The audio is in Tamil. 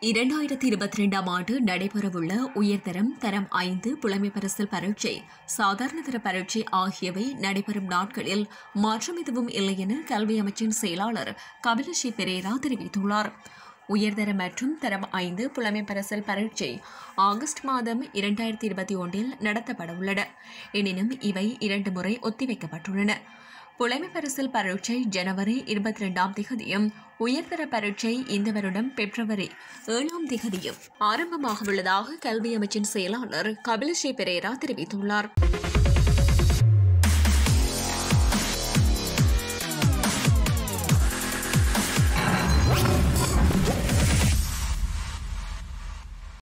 இரண்டாயிரத்தி இருபத்தி ரெண்டாம் ஆண்டு நடைபெறவுள்ள உயர்தரம் தரம் ஐந்து புலமை பரிசில் பரீட்சை சாதாரண தர பரீட்சை ஆகியவை நடைபெறும் நாட்களில் மாற்றம் எதுவும் இல்லை என கல்வி அமைச்சின் செயலாளர் கபிலஸ்ரீ பெரேரா தெரிவித்துள்ளார் உயர்தர மற்றும் தரம் ஐந்து புலமை பரிசில் பரீட்சை ஆகஸ்ட் மாதம் இரண்டாயிரத்தி இருபத்தி ஒன்றில் நடத்தப்பட உள்ளன எனினும் இவை இரண்டு முறை ஒத்திவைக்கப்பட்டுள்ளன புலமை பரிசில் பரீட்சை ஜனவரி இருபத்தி ரெண்டாம் திகதியும் உயர்தர பரீட்சை இந்த வருடம் பிப்ரவரி ஏழாம் திகதியும் ஆரம்பமாக உள்ளதாக கல்வி அமைச்சின் செயலாளர் கபிலஸ்ரீ பெரேரா தெரிவித்துள்ளார்